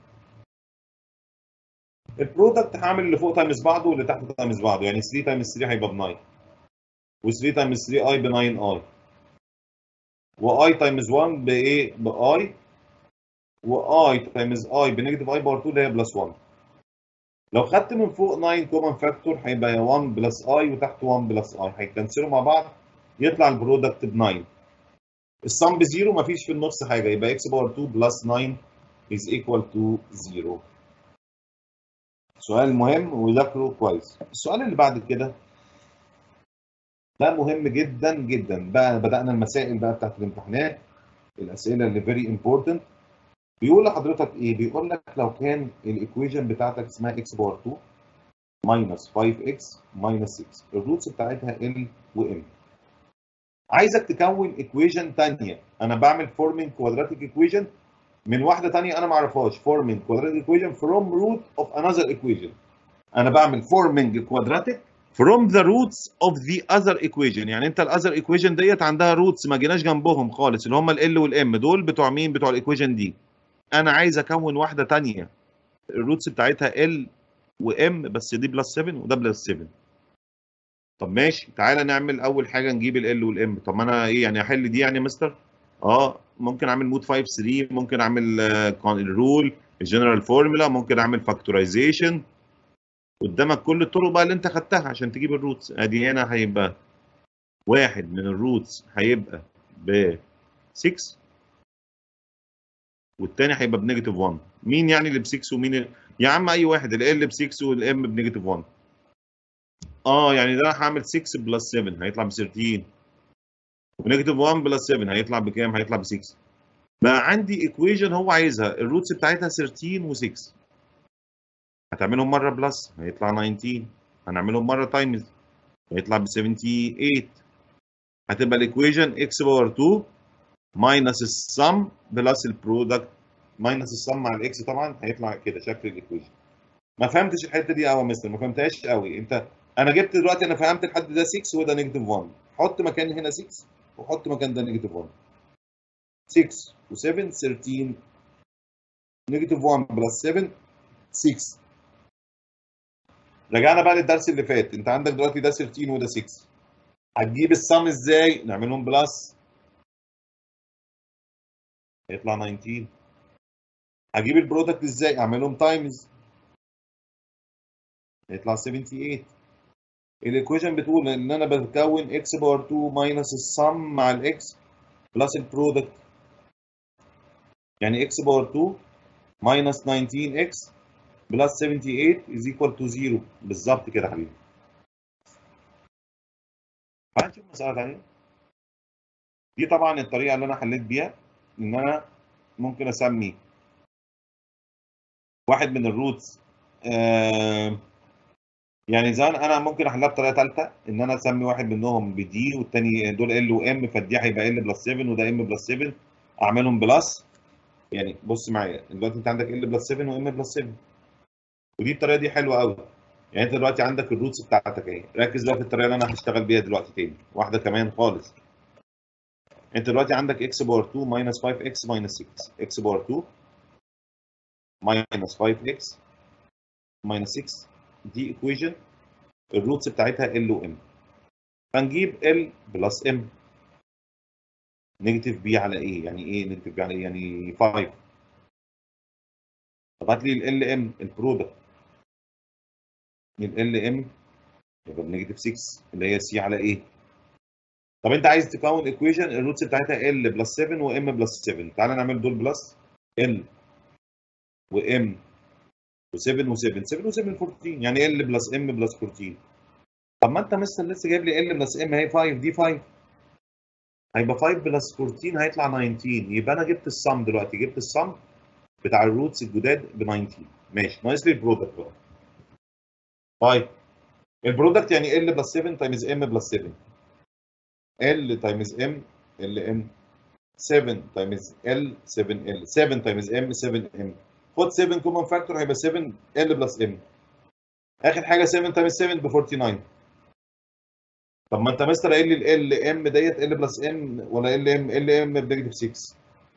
البرودكت هعمل اللي فوق تايمز بعضه واللي تحت تايمز بعضه يعني 3 تايمز 3 هيبقى ب 9 و3 تايمز 3 اي ب 9 اي واي تايمز 1 بايه باي واي تايمز اي بنيجاتيف اي باور 2 اللي هي بلس 1 لو خدت من فوق 9 كومن فاكتور هيبقى 1 بلس اي وتحت 1 بلس اي هيكنسلوا مع بعض يطلع البرودكت ب 9 السم بزيرو مفيش في النص حاجه يبقى اكس باور 2 بلس 9 is equal to 0 سؤال مهم وذاكره كويس السؤال اللي بعد كده ده مهم جدا جدا بقى بدأنا المسائل بقى بتاعت الامتحانات الأسئلة اللي very important بيقول لحضرتك إيه؟ بيقول لك لو كان الإيكويجن بتاعتك اسمها x باور 2 minus 5x minus 6 الروتس بتاعتها L و M عايزك تكون إيكويجن تانية أنا بعمل forming quadratic equation من واحدة تانية أنا ما أعرفهاش forming quadratic equation from root of another equation أنا بعمل forming quadratic from the roots of the other equation يعني انت الاذر equation ديت عندها roots ما جيناش جنبهم خالص اللي هم ال والام دول بتوع مين بتوع الايكويشن دي انا عايز اكون واحده تانية الروتس بتاعتها ال وام بس دي بلس 7 وده بلس 7 طب ماشي تعالى نعمل اول حاجه نجيب ال والام طب ما انا ايه يعني احل دي يعني يا مستر اه ممكن اعمل مود 5 3 ممكن اعمل الرول الجنرال فورمولا ممكن اعمل فاكتورايزيشن قدامك كل الطرق بقى اللي انت خدتها عشان تجيب الروتس ادي هنا هيبقى واحد من الروتس هيبقى ب 6 والتاني هيبقى بنيجاتيف 1 مين يعني اللي ب 6 ومين اللي... يا عم اي واحد ال ب 6 والام بنيجاتيف 1 اه يعني ده هعمل 6 بلس 7 هيطلع ب 13 ونيجاتيف 1 بلس 7 هيطلع بكام؟ هيطلع ب 6 بقى عندي ايكويجن هو عايزها الروتس بتاعتها 13 و6 هتعملهم مره بلس هيطلع 19 هنعملهم مره تايمز هيطلع ب 78 هتبقى الايكويجن اكس باور 2 ماينس السم بلس البرودكت ماينس السم مع الاكس طبعا هيطلع كده شكل الايكويجن ما فهمتش الحته دي قوي يا مستر ما فهمتهاش قوي انت انا جبت دلوقتي انا فهمت لحد ده 6 وده نيجاتيف 1 حط مكان هنا 6 وحط مكان ده نيجاتيف 1 6 و7 13 نيجاتيف 1 بلس 7 6 رجعنا بقى للدرس اللي فات انت عندك دلوقتي ده 13 وده 6 هتجيب السم ازاي نعملهم بلس هيطلع 19 هجيب البرودكت ازاي اعملهم تايمز هيطلع 78 الايكويشن بتقول ان انا بكون اكس باور 2 ماينس السم مع الاكس بلس البرودكت يعني اكس باور 2 ماينس 19 اكس بلس 78 is equal to 0 بالظبط كده يا حبيبي هنشوف مسألة تانية دي طبعا الطريقة اللي أنا حليت بيها إن أنا ممكن أسمي واحد من الروتس آه يعني زمان انا ممكن احلها بطريقه ثالثه ان انا اسمي واحد منهم بدي والتاني دول ال وام فالدي هيبقى ال بلس 7 وده ام بلس 7 اعملهم بلس يعني بص معايا دلوقتي انت عندك ال بلس 7 وام بلس 7 ودي الطريقه دي حلوه قوي يعني انت دلوقتي عندك الروتس بتاعتك اهي ركز بقى في الطريقه اللي انا هشتغل بيها دلوقتي تاني واحده كمان خالص انت دلوقتي عندك اكس باور 2 ماينس 5 اكس ماينس 6 اكس باور 2 ماينس 5 اكس ماينس 6 دي ايكويشن الروتس بتاعتها ال وام فنجيب ال بلس ام نيجاتيف بي على ايه يعني ايه نيجاتيف بي على ايه يعني 5 طب هات لي ال ام البرودكت ال ام يبقى بنيجاتيف 6 اللي هي سي على ايه طب انت عايز تكون ايكويشن الروتس بتاعتها ال بلس 7 وام بلس 7 تعالى نعمل دول بلس ال وام و7 و7 7 و7 14 يعني ال بلس ام بلس 14 طب ما انت مستر لسه جايب لي ال بلس ام اهي 5 دي 5 هيبقى 5 بلس 14 هيطلع 19 يبقى انا جبت السم دلوقتي جبت السم بتاع الروتس الجداد ب 19 ماشي ناقص لي البرودكت بقى طيب البرودكت يعني ال بلس 7 تايمز ام بلس 7 ال تايمز ام ال ام 7 تايمز ال 7 ال 7 تايمز ام 7 ام خد 7 كومن فاكتور هيبقى 7 ال بلس ام اخر حاجه 7 تايمز 7 ب 49 طب ما انت مستر قايل لي ال ام ديت ال بلس ام ولا ال ام ال ام بنيجاتيف 6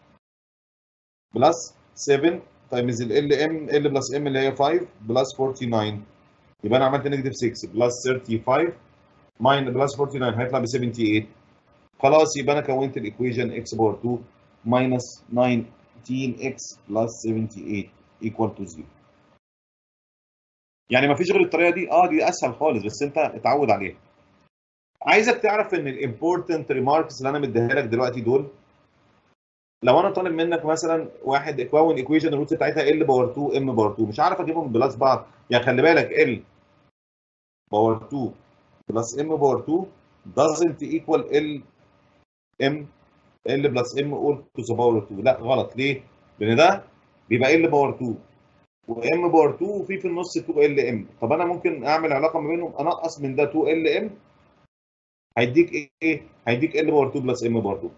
بلس 7 تايمز ال ام ال بلس ام اللي هي 5 بلس 49 يبقى انا عملت نيجاتيف 6 بلس 35 ماين بلس 49 هيطلع ب 78 خلاص يبقى انا كونت الايكويشن اكس باور 2 ماينس 19 اكس بلس 78 ايكوال تو 0 يعني ما فيش غير الطريقه دي اه دي اسهل خالص بس انت اتعود عليها عايزك تعرف ان الامبورتنت ريماركس اللي انا مديها لك دلوقتي دول لو انا طالب منك مثلا واحد كون ايكويشن الروت بتاعتها ال باور 2 ام باور 2 مش عارف اجيبهم بلس بعض يعني خلي بالك ال باور 2 بلس ام باور 2 doesn't equal ال ام ال بلس ام all to the power 2 لا غلط ليه؟ لان ده بيبقى ال باور 2 وام باور 2 وفي في النص 2 ال ام طب انا ممكن اعمل علاقه ما بينهم انقص من ده 2 ال ام هيديك ايه؟ هيديك ال باور 2 بلس ام باور 2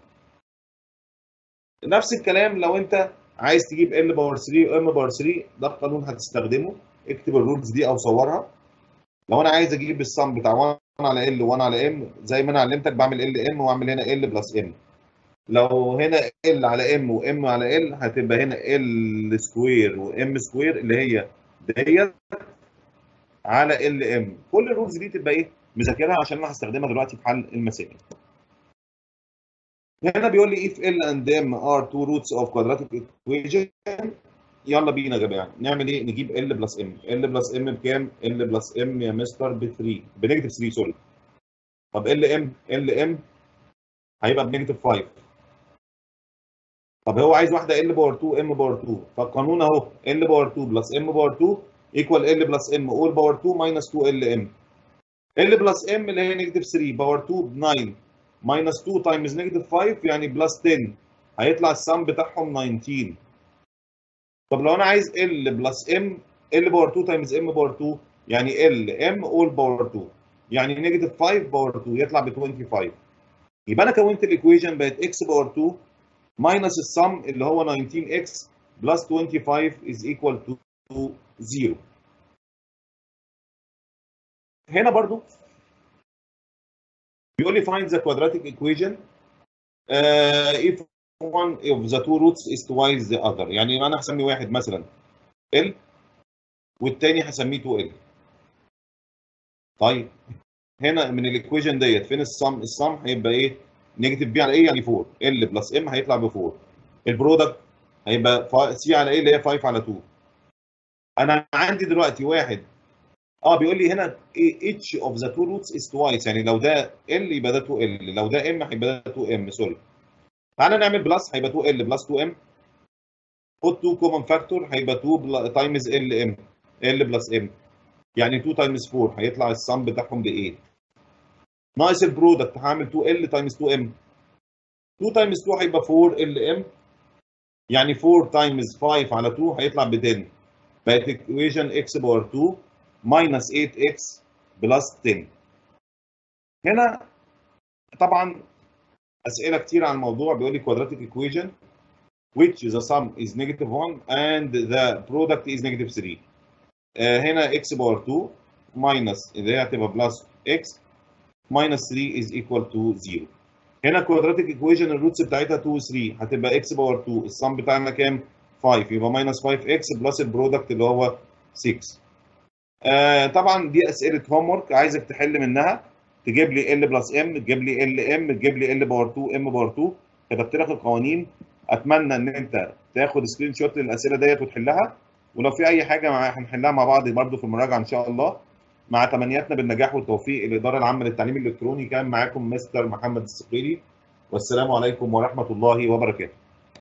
نفس الكلام لو انت عايز تجيب ال باور 3 وام باور 3 ده قانون هتستخدمه اكتب الرولز دي او صورها لو انا عايز اجيب الصم بتاع 1 على ال 1 على ام زي ما انا علمتك بعمل ال ام واعمل هنا ال بلس ام لو هنا ال على ام وام على ال هتبقى هنا ال سكوير وام سكوير اللي هي ديت على ال ام كل الرولز دي تبقى ايه مذاكرها عشان انا هستخدمها دلوقتي في حل المسائل هنا بيقول لي if L and M are two roots of quadratic equation يلا بينا يا جماعه نعمل ايه؟ نجيب L بلس M L بلس M بكام؟ L بلس M يا مستر ب 3 بنيجاتيف 3 سوري طب L M L M هيبقى بنيجاتيف 5 طب هو عايز واحده L باور 2 M باور 2 فالقانون اهو L باور 2 بلس M باور 2 ايكوال L بلس M all باور 2 ماينس 2 L M L بلس M اللي هي نيجاتيف 3 باور 2 ب 9 ماينس 2 تايمز نيجاتيف 5 يعني بلس 10 هيطلع السم بتاعهم 19 طب لو انا عايز ال بلس ام ال باور 2 تايمز ام باور 2 يعني ال ام اول باور 2 يعني نيجاتيف 5 باور 2 يطلع ب 25 يبقى انا كونت الايكويشن بقت اكس باور 2 ماينس السم اللي هو 19 اكس بلس 25 از ايكوال تو 0 هنا برضو بيقول لي find the quadratic equation uh, if one of the two roots is twice the other يعني انا هسمي واحد مثلا L والتاني هسميه 2L طيب هنا من الايكويشن ديت فين السم السم هيبقى ايه نيجاتيف بي على ايه يعني 4 L بلس M هيطلع ب 4 البرودكت هيبقى سي على ايه اللي هي 5 على 2 انا عندي دلوقتي واحد اه بيقول لي هنا each of the two roots is twice يعني لو ده L يبقى ده 2L لو ده M هيبقى ده 2M سوري تعالى نعمل بلس هيبقى 2L بلس 2M خد 2 كومن فاكتور هيبقى 2 تايمز ال ام ال بلس ام يعني 2 تايمز 4 هيطلع السم بتاعهم ب 8 ناقص البرودكت هعمل 2L تايمز 2M 2 تايمز 2 هيبقى 4 ال ام يعني 4 تايمز 5 على 2 هيطلع ب 10 بقت ايكويشن اكس باور 2 ماينس 8 اكس بلس 10 هنا طبعا اسئله كتير عن الموضوع بيقول لي quadratic equation which the sum is negative 1 and the product is negative 3 آه هنا x باور 2 minus اللي هي هتبقى بلس x minus 3 is equal to 0 هنا quadratic equation الروتس بتاعتها 2 و 3 هتبقى x باور 2 السم بتاعنا كام 5 يبقى minus 5x بلس البرودكت اللي هو 6 آه طبعا دي اسئله هوم ورك عايزك تحل منها تجيب لي ال بلس ام تجيب لي ال ام تجيب لي ال باور 2 ام باور 2 كتبت لك القوانين اتمنى ان انت تاخد سكرين شوت للاسئله ديت وتحلها ولو في اي حاجه مع هنحلها مع بعض برضو في المراجعه ان شاء الله مع تمنياتنا بالنجاح والتوفيق الاداره العامه للتعليم الالكتروني كان معاكم مستر محمد السقيري والسلام عليكم ورحمه الله وبركاته